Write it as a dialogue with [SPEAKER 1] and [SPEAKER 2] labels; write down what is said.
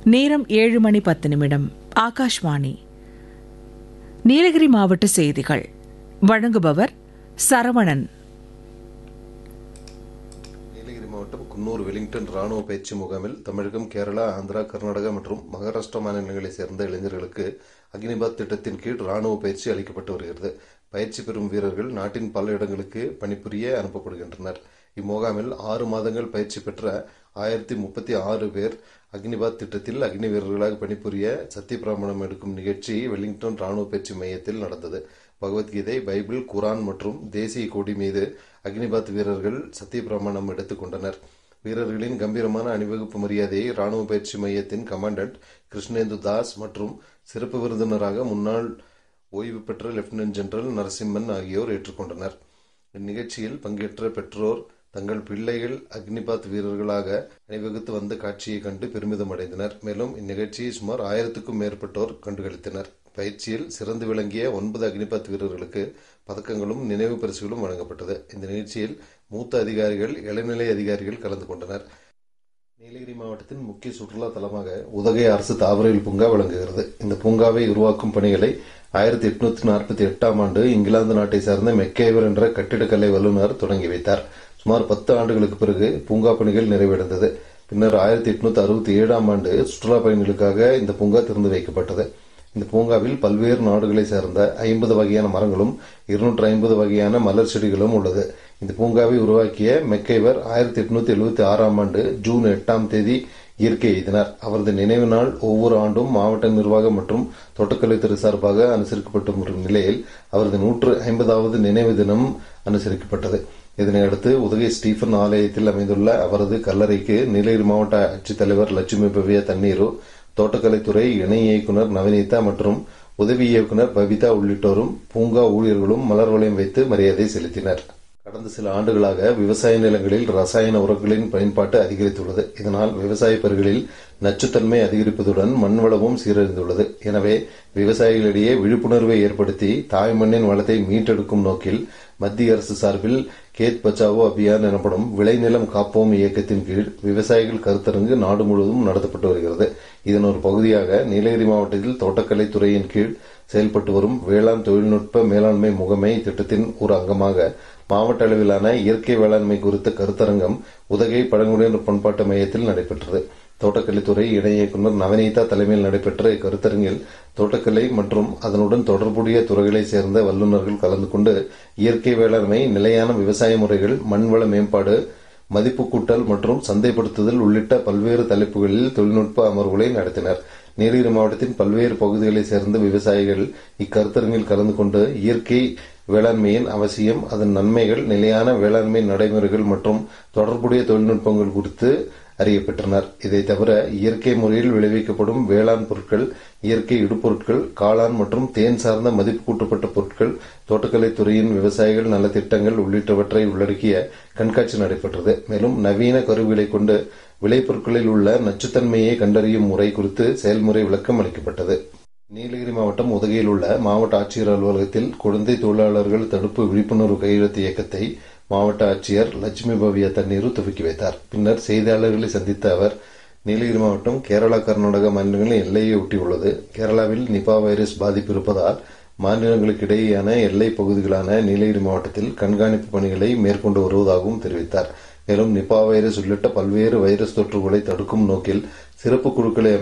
[SPEAKER 1] நேரம் ஏழு மணி பத்து நிமிடம் ஆகாஷ்வாணி நீலகிரி மாவட்ட செய்திகள் வழங்குபவர் சரவணன்
[SPEAKER 2] நீலகிரி மாவட்டம் குன்னூர் வெலிங்டன் ராணுவ பயிற்சி முகாமில் தமிழகம் கேரளா ஆந்திரா கர்நாடகா மற்றும் மகாராஷ்டிரா மாநிலங்களைச் சேர்ந்த இளைஞர்களுக்கு அக்னிபாத் திட்டத்தின் கீழ் ராணுவ பயிற்சி அளிக்கப்பட்டு வருகிறது பயிற்சி பெறும் வீரர்கள் நாட்டின் பல இடங்களுக்கு பணிபுரிய அனுப்பப்படுகின்றனர் இம்முகாமில் ஆறு மாதங்கள் பயிற்சி பெற்ற ஆயிரத்தி முப்பத்தி ஆறு பேர் அக்னிபாத் திட்டத்தில் அக்னி வீரர்களாக பணிபுரிய சத்தியப்பிரமாணம் எடுக்கும் நிகழ்ச்சி வெலிங்டன் ராணுவ பயிற்சி மையத்தில் நடந்தது பகவத்கீதை பைபிள் குரான் மற்றும் தேசிய கொடி மீது அக்னிபாத் வீரர்கள் சத்தியப்பிரமாணம் எடுத்துக் கொண்டனர் வீரர்களின் கம்பீரமான அணிவகுப்பு மரியாதையை ராணுவ பயிற்சி மையத்தின் கமாண்டன்ட் கிருஷ்ணேந்து தாஸ் மற்றும் சிறப்பு விருந்தினராக முன்னாள் ஓய்வு பெற்ற லெப்டினன்ட் ஜெனரல் நரசிம்மன் ஆகியோர் ஏற்றுக்கொண்டனர் இந்நிகழ்ச்சியில் பங்கேற்ற பெற்றோர் தங்கள் பிள்ளைகள் அக்னிபாத் வீரர்களாக அணிவகுத்து வந்த காட்சியை கண்டு பெருமிதம் அடைந்தனர் மேலும் இந்நிகழ்ச்சியை சுமார் ஆயிரத்துக்கும் மேற்பட்டோர் கண்டுகளித்தனர் பயிற்சியில் சிறந்து விளங்கிய ஒன்பது அக்னிபாத் வீரர்களுக்கு பதக்கங்களும் நினைவு பரிசுகளும் வழங்கப்பட்டது இந்த நிகழ்ச்சியில் மூத்த அதிகாரிகள் இளநிலை அதிகாரிகள் கலந்து கொண்டனர் நீலகிரி மாவட்டத்தின் முக்கிய சுற்றுலா தலமாக உதகை அரசு தாவரவியல் பூங்கா விளங்குகிறது இந்த பூங்காவை உருவாக்கும் பணிகளை ஆயிரத்தி எட்நூத்தி நாற்பத்தி எட்டாம் ஆண்டு இங்கிலாந்து நாட்டை சார்ந்த மெக்கேவர் என்ற கட்டிடக்கலை வல்லுநர் தொடங்கி வைத்தார் சுமார் பத்து ஆண்டுகளுக்கு பிறகு பூங்கா பணிகள் நிறைவடைந்தது பின்னர் ஆயிரத்தி எட்நூத்தி அறுபத்தி ஏழாம் ஆண்டு சுற்றுலா பயணிகளுக்காக இந்த பூங்கா திறந்து வைக்கப்பட்டது இந்த பூங்காவில் பல்வேறு நாடுகளை சேர்ந்த ஐம்பது வகையான மரங்களும் இருநூற்று ஐம்பது வகையான மலர் செடிகளும் உள்ளது இந்த பூங்காவை உருவாக்கிய மெக்கைவர் ஆயிரத்தி எட்நூத்தி எழுபத்தி ஆறாம் ஆண்டு ஜூன் எட்டாம் தேதி இயற்கை எய்தினார் அவரது நினைவு நாள் ஒவ்வொரு ஆண்டும் மாவட்ட நிர்வாகம் மற்றும் தோட்டக்கலைத்துறை சார்பாக அனுசரிக்கப்பட்டு வரும் நிலையில் அவரது நூற்று ஐம்பதாவது நினைவு தினம் அனுசரிக்கப்பட்டது இதனையடுத்து உதகை ஸ்டீபன் ஆலயத்தில் அமைந்துள்ள அவரது கல்லறைக்கு நீலகிரி மாவட்ட ஆட்சித்தலைவர் லட்சுமி பவ்யா தண்ணீரு தோட்டக்கலைத்துறை இணை இயக்குநர் நவநீதா மற்றும் உதவி இயக்குநர் பபிதா உள்ளிட்டோரும் பூங்கா ஊழியர்களும் மலர் வளையம் வைத்து மரியாதை செலுத்தினர் கடந்த சில ஆண்டுகளாக விவசாய நிலங்களில் ரசாயன உரங்களின் பயன்பாட்டு அதிகரித்துள்ளது இதனால் விவசாய பயிர்களில் நச்சுத்தன்மை அதிகரிப்பதுடன் மண் வளமும் சீரழிந்துள்ளது எனவே விவசாயிகளிடையே விழிப்புணர்வை ஏற்படுத்தி தாய் மண்ணின் வளத்தை மீட்டெடுக்கும் நோக்கில் மத்திய அரசு சார்பில் கேத் பச்சாவோ அபியான் எனப்படும் விளைநிலம் காப்போம் இயக்கத்தின் கீழ் விவசாயிகள் கருத்தரங்கு நாடு முழுவதும் நடத்தப்பட்டு வருகிறது இதன் ஒரு பகுதியாக நீலகிரி மாவட்டத்தில் தோட்டக்கலை துறையின் கீழ் செயல்பட்டு வரும் வேளாண் தொழில்நுட்ப மேலாண்மை முகமை திட்டத்தின் ஒரு அங்கமாக மாவட்ட அளவிலான இயற்கை வேளாண்மை குறித்த கருத்தரங்கம் உதகை பழங்குடியினர் பண்பாட்டு மையத்தில் நடைபெற்றது தோட்டக்கலைத்துறை இணை இயக்குநர் நவநீதா தலைமையில் நடைபெற்ற இக்கருத்தரங்கில் தோட்டக்கலை மற்றும் அதனுடன் தொடர்புடைய துறைகளைச் சேர்ந்த வல்லுநர்கள் கலந்து கொண்டு இயற்கை வேளாண்மை நிலையான விவசாய முறைகள் மண்வள மேம்பாடு மதிப்பு கூட்டல் மற்றும் சந்தைப்படுத்துதல் உள்ளிட்ட பல்வேறு தலைப்புகளில் தொழில்நுட்ப அமர்வுகளை நடத்தினர் நீலகிரி மாவட்டத்தின் பல்வேறு பகுதிகளைச் சேர்ந்த விவசாயிகள் இக்கருத்தரங்கில் கலந்து கொண்டு இயற்கை வேளாண்மையின் அவசியம் அதன் நன்மைகள் நிலையான வேளாண்மை நடைமுறைகள் மற்றும் தொடர்புடைய தொழில்நுட்பங்கள் குறித்து அறியப்பெற்றனர் இதை தவிர இயற்கை முறையில் விளைவிக்கப்படும் வேளாண் பொருட்கள் இயற்கை இடுபொருட்கள் காளான் மற்றும் தேன் சார்ந்த மதிப்பு கூட்டப்பட்ட பொருட்கள் தோட்டக்கலைத் துறையின் விவசாயிகள் நலத்திட்டங்கள் உள்ளிட்டவற்றை உள்ளடக்கிய கண்காட்சி நடைபெற்றது மேலும் நவீன கருவிகளை கொண்டு விளைபொருட்களில் உள்ள நச்சுத்தன்மையை கண்டறியும் முறை குறித்து செயல்முறை விளக்கம் அளிக்கப்பட்டது நீலகிரி மாவட்டம் உதகையில் உள்ள மாவட்ட ஆட்சியர் அலுவலகத்தில் குழந்தை தொழிலாளர்கள் தடுப்பு விழிப்புணர்வு கையெழுத்து இயக்கத்தை மாவட்ட ஆட்சியர் லட்சுமி பவ்யா தண்ணீரு துவக்கி வைத்தார் பின்னர் செய்தியாளர்களை சந்தித்த அவர் நீலகிரி மாவட்டம் கேரளா கர்நாடகா மாநிலங்களின் எல்லையை ஒட்டியுள்ளது கேரளாவில் நிபா வைரஸ் பாதிப்பு இருப்பதால் மாநிலங்களுக்கு இடையேயான எல்லை பகுதிகளான நீலகிரி மாவட்டத்தில் கண்காணிப்பு பணிகளை மேற்கொண்டு வருவதாகவும் தெரிவித்தார் மேலும் நிபா வைரஸ் உள்ளிட்ட பல்வேறு வைரஸ் தொற்றுகளை தடுக்கும் நோக்கில் சிறப்பு குழுக்களை